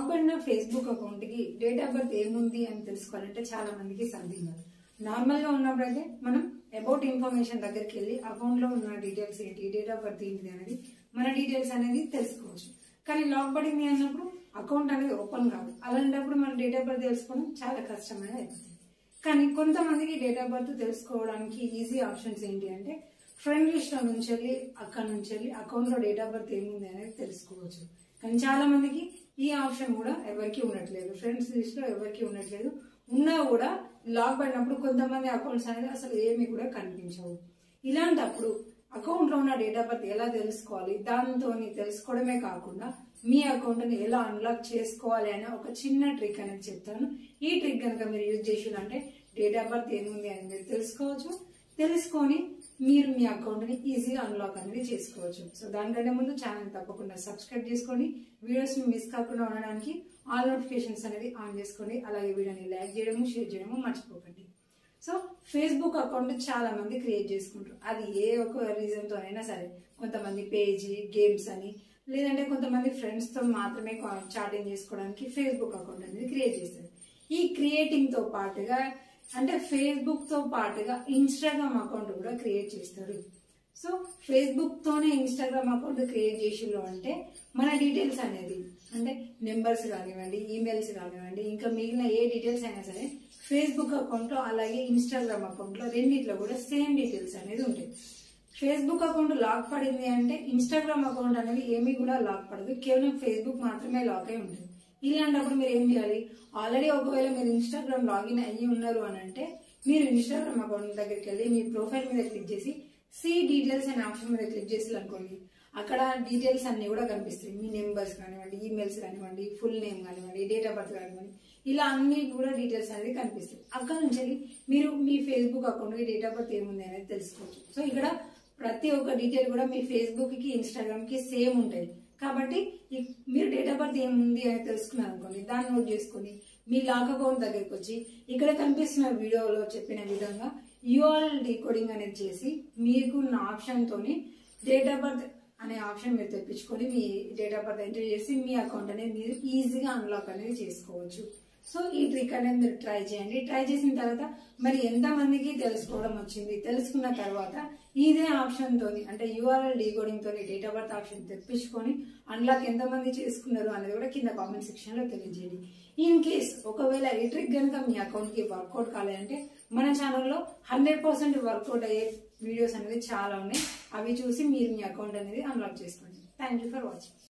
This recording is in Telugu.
లాక్ పడిన ఫేస్బుక్ అకౌంట్ కి డేట్ ఆఫ్ బర్త్ ఏముంది అని తెలుసుకోవాలంటే చాలా మందికి సందేహం నార్మల్ గా ఉన్నప్పుడైతే మనం అబౌట్ ఇన్ఫర్మేషన్ దగ్గరికి వెళ్ళి అకౌంట్ లో ఉన్న డీటెయిల్స్ ఏంటి డేట్ ఆఫ్ బర్త్ ఏంటిది అనేది మన డీటెయిల్స్ అనేది తెలుసుకోవచ్చు కానీ లాక్ పడింది అన్నప్పుడు అకౌంట్ అనేది ఓపెన్ కాదు అలాంటప్పుడు మన డేట్ ఆఫ్ బర్త్ తెలుసుకోవడం చాలా కష్టమైన అయిపోతుంది కానీ కొంతమందికి డేట్ ఆఫ్ బర్త్ తెలుసుకోవడానికి ఈజీ ఆప్షన్స్ ఏంటి అంటే ఫ్రెండ్ లిస్ట్ లో నుంచి వెళ్ళి అక్కడ నుంచి వెళ్ళి అకౌంట్ లో డేట్ ఆఫ్ బర్త్ ఏముంది అనేది తెలుసుకోవచ్చు కానీ చాలా మందికి ఈ ఆప్షన్ కూడా ఎవరికి ఉండట్లేదు ఫ్రెండ్స్ లిస్ట్ లో ఎవరికి ఉండట్లేదు ఉన్నా కూడా లాక్ పడినప్పుడు కొంతమంది అకౌంట్స్ అనేది అసలు ఏమి కూడా కనిపించవు ఇలాంటప్పుడు అకౌంట్ లో ఉన్న డేట్ ఆఫ్ బర్త్ ఎలా తెలుసుకోవాలి దాంతో తెలుసుకోవడమే కాకుండా మీ అకౌంట్ ని ఎలా అన్లాక్ చేసుకోవాలి అనే ఒక చిన్న ట్రిక్ అనేది చెప్తాను ఈ ట్రిక్ కనుక మీరు యూజ్ చేసిందంటే డేట్ ఆఫ్ బర్త్ ఏముంది అని మీరు తెలుసుకోవచ్చు తెలుసుకొని మీరు మీ అకౌంట్ ని ఈజీగా అన్లాక్ అనేది చేసుకోవచ్చు సో దానికంటే ముందు ఛానల్ తప్పకుండా సబ్స్క్రైబ్ చేసుకోండి వీడియోస్ ని మిస్ కాకుండా ఉండడానికి ఆల్ నోటిఫికేషన్స్ అనేది ఆన్ చేసుకోండి అలాగే వీడియోని లైక్ చేయడము షేర్ చేయడము మర్చిపోకండి సో ఫేస్బుక్ అకౌంట్ చాలా మంది క్రియేట్ చేసుకుంటారు అది ఏ ఒక్క రీజన్ తో అయినా సరే కొంతమంది పేజీ గేమ్స్ అని లేదంటే కొంతమంది ఫ్రెండ్స్ తో మాత్రమే చాటింగ్ చేసుకోవడానికి ఫేస్బుక్ అకౌంట్ అనేది క్రియేట్ చేస్తారు ఈ క్రియేటింగ్ తో పాటుగా అంటే ఫేస్బుక్ తో పాటుగా ఇన్స్టాగ్రామ్ అకౌంట్ కూడా క్రియేట్ చేస్తారు సో ఫేస్బుక్ తోనే ఇన్స్టాగ్రామ్ అకౌంట్ క్రియేట్ చేసిళ్ళు అంటే మన డీటెయిల్స్ అనేది అంటే నెంబర్స్ కానివ్వండి ఈమెయిల్స్ కానివ్వండి ఇంకా మిగిలిన ఏ డీటెయిల్స్ అయినా సరే ఫేస్బుక్ అకౌంట్ లో అలాగే ఇన్స్టాగ్రామ్ అకౌంట్ లో రెండిట్లో కూడా సేమ్ డీటెయిల్స్ అనేది ఉంటాయి ఫేస్బుక్ అకౌంట్ లాక్ పడింది అంటే ఇన్స్టాగ్రామ్ అకౌంట్ అనేది ఏమీ కూడా లాక్ పడదు కేవలం ఫేస్బుక్ మాత్రమే లాక్ అయి ఉంటుంది ఇలాంటప్పుడు మీరు ఏం చేయాలి ఆల్రెడీ ఒకవేళ మీరు ఇన్స్టాగ్రామ్ లాగిన్ అయ్యి ఉన్నారు అని అంటే మీరు ఇన్స్టాగ్రామ్ అకౌంట్ దగ్గరికి వెళ్ళి మీ ప్రొఫైల్ మీద క్లిక్ చేసి సి డీటెయిల్స్ అనే ఆప్షన్ మీద క్లిక్ చేసి అనుకోండి అక్కడ డీటెయిల్స్ అన్ని కూడా కనిపిస్తాయి మీ నెంబర్స్ కానివ్వండి ఈమెయిల్స్ కానివ్వండి ఫుల్ నేమ్ కానివ్వండి డేట్ ఆఫ్ బర్త్ కానివ్వండి ఇలా అన్ని కూడా డీటెయిల్స్ అనేది కనిపిస్తాయి అక్కడ నుంచి వెళ్ళి మీరు మీ ఫేస్బుక్ అకౌంట్ కి డేట్ ఆఫ్ బర్త్ ఏముంది అనేది తెలుసుకోవచ్చు సో ఇక్కడ ప్రతి ఒక్క డీటెయిల్ కూడా మీ ఫేస్బుక్ కి ఇన్స్టాగ్రామ్ కి సేమ్ ఉంటాయి కాబట్టి ఈ- మీరు డేట్ ఆఫ్ బర్త్ ఏముంది అని తెలుసుకున్నారు అనుకోండి దాన్ని నోట్ చేసుకుని మీ లాక్ అకౌంట్ దగ్గరికి వచ్చి ఇక్కడ కనిపిస్తున్న వీడియోలో చెప్పిన విధంగా యూఆర్ఎల్ డీకోడింగ్ అనేది చేసి మీకున్న ఆప్షన్ తోని డేట్ ఆఫ్ బర్త్ అనే ఆప్షన్ మీరు తెప్పించుకొని మీ డేట్ ఆఫ్ బర్త్ ఎంటర్ చేసి మీ అకౌంట్ అనేది మీరు ఈజీగా అన్లాక్ అనేది చేసుకోవచ్చు సో ఈ ట్రిక్ అనేది మీరు ట్రై చేయండి ట్రై చేసిన తర్వాత మరి ఎంత మందికి తెలుసుకోవడం వచ్చింది తెలుసుకున్న తర్వాత ఇదే ఆప్షన్ తోని అంటే యూఆర్ఎల్ డీకోడింగ్ తోని డేట్ ఆఫ్ బర్త్ ఆప్షన్ తెప్పించుకొని అన్లాక్ ఎంత మంది చేసుకున్నారు అనేది కూడా కింద కామెంట్ సెక్షన్ లో తెలియజేయండి ఇన్ కేస్ ఒకవేళ ఈ ట్రిక్ కనుక మీ అకౌంట్ కి వర్కౌట్ కాలేదంటే మన ఛానల్లో హండ్రెడ్ పర్సెంట్ వర్కౌట్ అయ్యే వీడియోస్ అనేది చాలా ఉన్నాయి అవి చూసి మీరు మీ అకౌంట్ అనేది అన్లాక్ చేసుకోండి థ్యాంక్ యూ ఫర్ వాచింగ్